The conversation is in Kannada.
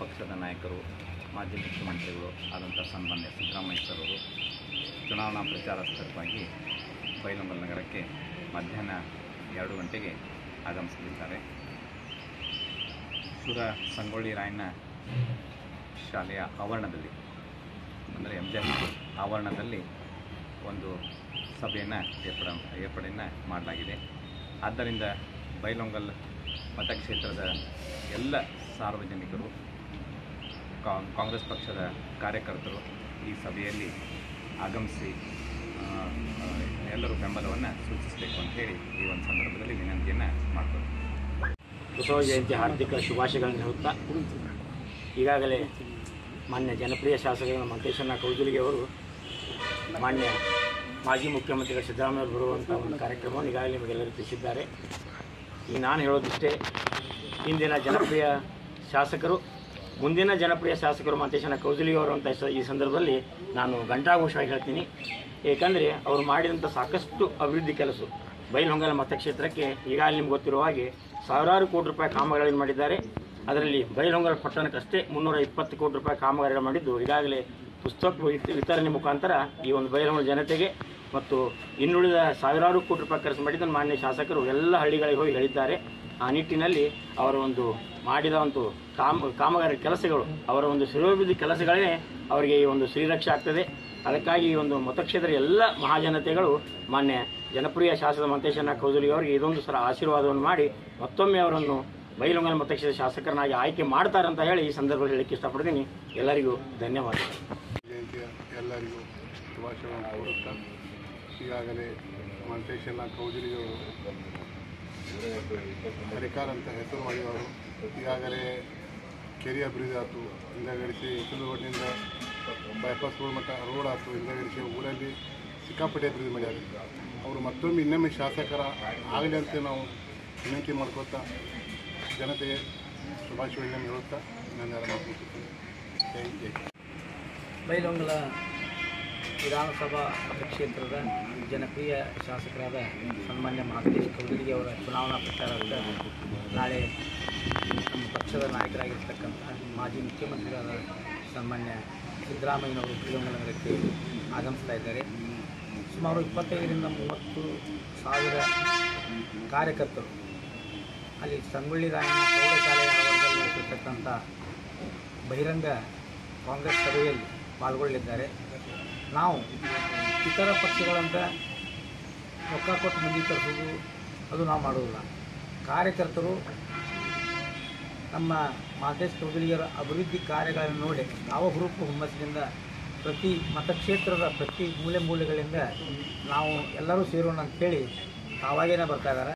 ಪಕ್ಷದ ನಾಯಕರು ಮಾಜಿ ಮುಖ್ಯಮಂತ್ರಿಗಳು ಆದಂಥ ಸನ್ಮಾನ್ಯ ಸಿದ್ದರಾಮಯ್ಯ ಸರ್ ಅವರು ಚುನಾವಣಾ ಪ್ರಚಾರಸ್ಥರವಾಗಿ ಬೈಲಂಬಲ್ ನಗರಕ್ಕೆ ಮಧ್ಯಾಹ್ನ ಎರಡು ಗಂಟೆಗೆ ಆಗಮಿಸಲಿದ್ದಾರೆ ಶೂರ ಸಂಗೊಳ್ಳಿ ರಾಯಣ್ಣ ಶಾಲೆಯ ಆವರಣದಲ್ಲಿ ಅಂದರೆ ಎಂ ಜೆ ಹೈಸ್ಕೂಲ್ ಆವರಣದಲ್ಲಿ ಒಂದು ಸಭೆಯನ್ನು ಏರ್ಪಡ ಏರ್ಪಡೆಯನ್ನು ಮಾಡಲಾಗಿದೆ ಆದ್ದರಿಂದ ಬೈಲೊಂಗಲ್ ಮತಕ್ಷೇತ್ರದ ಎಲ್ಲ ಸಾರ್ವಜನಿಕರು ಕಾ- ಕಾಂಗ್ರೆಸ್ ಪಕ್ಷದ ಕಾರ್ಯಕರ್ತರು ಈ ಸಭೆಯಲ್ಲಿ ಆಗಮಿಸಿ ಆ, ಆ, ಎಲ್ಲರೂ ಬೆಂಬಲವನ್ನು ಸೂಚಿಸಬೇಕು ಅಂತ ಹೇಳಿ ಈ ಒಂದು ಸಂದರ್ಭದಲ್ಲಿ ವಿನಂತಿಯನ್ನು ಮಾಡ್ತಾರೆ ಬಸವ ಜಯಂತಿ ಹಾರ್ದಿಕ ಶುಭಾಶಯಗಳನ್ನು ಹೇಳುತ್ತಾ ಈಗಾಗಲೇ ಮಾನ್ಯ ಜನಪ್ರಿಯ ಶಾಸಕರ ಮಂತೇಶಣ್ಣ ಕೌಜುಲಿಗೆ ಅವರು ಮಾನ್ಯ ಮಾಜಿ ಮುಖ್ಯಮಂತ್ರಿಗಳ ಸಿದ್ದರಾಮಯ್ಯ ಅವರು ಬರುವಂಥ ಒಂದು ಕಾರ್ಯಕ್ರಮವನ್ನು ಈಗಾಗಲೇ ನಿಮಗೆಲ್ಲರೂ ತಿಳಿಸಿದ್ದಾರೆ ಈಗ ನಾನು ಹೇಳೋದಿಷ್ಟೇ ಇಂದಿನ ಜನಪ್ರಿಯ ಶಾಸಕರು ಮುಂದಿನ ಜನಪ್ರಿಯ ಶಾಸಕರು ಮಂತೇಶಣ್ಣ ಕೌಜುಲಿ ಅವರು ಅಂತ ಸ- ಈ ಸಂದರ್ಭದಲ್ಲಿ ನಾನು ಘಂಟಾಘೋಷವಾಗಿ ಹೇಳ್ತೀನಿ ಏಕೆಂದರೆ ಅವರು ಮಾಡಿದಂಥ ಸಾಕಷ್ಟು ಅಭಿವೃದ್ಧಿ ಕೆಲಸ ಬೈಲಹೊಂಗಲ ಮತಕ್ಷೇತ್ರಕ್ಕೆ ಈಗಾಗಲೇ ನಿಮ್ಗೆ ಗೊತ್ತಿರುವ ಹಾಗೆ ಸಾವಿರಾರು ಕೋಟಿ ರೂಪಾಯಿ ಕಾಮಗಾರಿಗಳನ್ನು ಮಾಡಿದ್ದಾರೆ ಅದರಲ್ಲಿ ಬೈಲಹೊಂಗಲ ಪಟ್ಟಣಕ್ಕಷ್ಟೇ ಮುನ್ನೂರ ಇಪ್ಪತ್ತು ಕೋಟಿ ರೂಪಾಯಿ ಕಾಮಗಾರಿಗಳು ಮಾಡಿದ್ದು ಈಗಾಗಲೇ ಪುಸ್ತಕ ವಿತ- ವಿತರಣೆ ಮುಖಾಂತರ ಈ ಒಂದು ಬೈಲಹೊಂಗಲ ಜನತೆಗೆ ಮತ್ತು ಇನ್ನುಳಿದ ಸಾವಿರಾರು ಕೋಟಿ ರೂಪಾಯಿ ಖರ್ಚು ಮಾಡಿದ್ದನ್ನು ಮಾನ್ಯ ಶಾಸಕರು ಎಲ್ಲ ಹಳ್ಳಿಗಳಿಗೆ ಹೋಗಿ ಹೇಳಿದ್ದಾರೆ ಆ ನಿಟ್ಟಿನಲ್ಲಿ ಅವರ ಒಂದು ಮಾಡಿದ ಒಂದು ಕಾಮ ಕಾಮಗಾರಿ ಕೆಲಸಗಳು ಅವರ ಒಂದು ಶಿರೋಭಿವೃದ್ಧಿ ಕೆಲಸಗಳೇ ಅವರಿಗೆ ಈ ಒಂದು ಶ್ರೀರಕ್ಷೆ ಆಗ್ತದೆ ಅದಕ್ಕಾಗಿ ಈ ಒಂದು ಮತಕ್ಷೇತ್ರ ಎಲ್ಲ ಮಹಾಜನತೆಗಳು ಮಾನ್ಯ ಜನಪ್ರಿಯ ಶಾಸಕ ಮಂತೇಶಣ್ಣ ಕೌಜುಲಿ ಅವರಿಗೆ ಇದೊಂದು ಸಲ ಆಶೀರ್ವಾದವನ್ನು ಮಾಡಿ ಮತ್ತೊಮ್ಮೆ ಅವರನ್ನು ಬೈಲೊಂಗಲ ಮತಕ್ಷೇತ್ರ ಶಾಸಕರನ್ನಾಗಿ ಆಯ್ಕೆ ಮಾಡ್ತಾರಂತ ಹೇಳಿ ಈ ಸಂದರ್ಭದಲ್ಲಿ ಹೇಳಕ್ಕೆ ಇಷ್ಟಪಡ್ತೀನಿ ಎಲ್ಲರಿಗೂ ಧನ್ಯವಾದಗಳು ಜಯಂತಿಯ ಎಲ್ಲರಿಗೂ ಶುಭಾಶಯಗಳನ್ನು ಕೋರುತ್ತಾ ಈಗಾಗಲೇ ಮಂತೇಶಣ್ಣ ಕೌಜುಲಿಯವರು ಹರಿಕಾರ ಅಂತ ಹೆಸರು ಮಾಡಿದವರು ಈಗಾಗಲೇ ಕೆರೆ ಅಭಿವೃದ್ಧಿ ಆಯಿತು ಹಿಂದಗಡಿಸಿ ಸುಲುಗೋಡಿನಿಂದ ಬೈಪಾಸ್ ರೋಡ್ ಮಟ್ಟ ರೋಡ್ ಆಯಿತು ಹಿಂದಗಡಿಸಿ ಊರಲ್ಲಿ ಸಿಕ್ಕಾಪಟ್ಟೆ ಅಭಿವೃದ್ಧಿ ಮಾಡ್ಯಾರ ಅವರು ಮತ್ತೊಮ್ಮೆ ಇನ್ನೊಮ್ಮೆ ಶಾಸಕರ ಆಗಲಿ ಅಂತ ನಾವು ವಿನಂತಿ ಮಾಡ್ಕೋತಾ ಜನತೆಗೆ ಶುಭಾಶಯಗಳನ್ನು ಹೇಳುತ್ತಾ ನನ್ನ ಮಾತು ಜೈ ಜೈ ಬೈಲೊಂಗಲ ವಿಧಾನಸಭಾ ಮತಕ್ಷೇತ್ರದ ಜನಪ್ರಿಯ ಶಾಸಕರಾದ ಸನ್ಮಾನ್ಯ ಮಹಾಂತೇಶ್ ಕೌಜುಲಿಗೆ ಅವರ ಚುನಾವಣಾ ಪ್ರಚಾರಕ್ಕೆ ನಾಳೆ ನಮ್ಮ ಪಕ್ಷದ ನಾಯಕರಾಗಿರ್ತಕ್ಕಂಥ ಮಾಜಿ ಮುಖ್ಯಮಂತ್ರಿಗಳಾದ ಸನ್ಮಾನ್ಯ ಸಿದ್ದರಾಮಯ್ಯನವರು ಬೈಲೊಂಗಲ ನಗರಕ್ಕೆ ಆಗಮಿಸ್ತಾ ಇದ್ದಾರೆ ಸುಮಾರು ಇಪ್ಪತ್ತೈದರಿಂದ ಮೂವತ್ತು ಸಾವಿರ ಕಾರ್ಯಕರ್ತರು ಅಲ್ಲಿ ಸಂಗೊಳ್ಳಿ ರಾಯಣ್ಣ ಪ್ರೌಢಶಾಲೆಯ ಆವರಣದಲ್ಲಿ ನಡೆಸಿರ್ತಕ್ಕಂಥ ಬಹಿರಂಗ ಕಾಂಗ್ರೆಸ್ ಸಭೆಯಲ್ಲಿ ಪಾಲ್ಗೊಳ್ಳಲಿದ್ದಾರೆ ನಾವು ಇತರ ಪಕ್ಷಗಳಂತೆ ರೊಕ್ಕ ಕೊಟ್ಟು ಮಂದಿ ತರಿಸೋದು ಅದು ನಾವು ಮಾಡೋದಿಲ್ಲ ಕಾರ್ಯಕರ್ತರು ನಮ್ಮ ಮಾದೇಶ್ ಚೌಧರಿಯರ ಅಭಿವೃದ್ಧಿ ಕಾರ್ಯಗಳನ್ನು ನೋಡಿ ಯಾವ ಹುರುಪು ಹುಮ್ಮಸ್ಸಿನಿಂದ ಪ್ರತಿ ಮತಕ್ಷೇತ್ರದ ಪ್ರತಿ ಮೂಲೆ ಮೂಲೆಗಳಿಂದ ನಾವು ಎಲ್ಲರೂ ಸೇರೋಣ ಅಂತೇಳಿ ತಾವಾಗೇನೆ ಬರ್ತಾ ಇದ್ದಾರೆ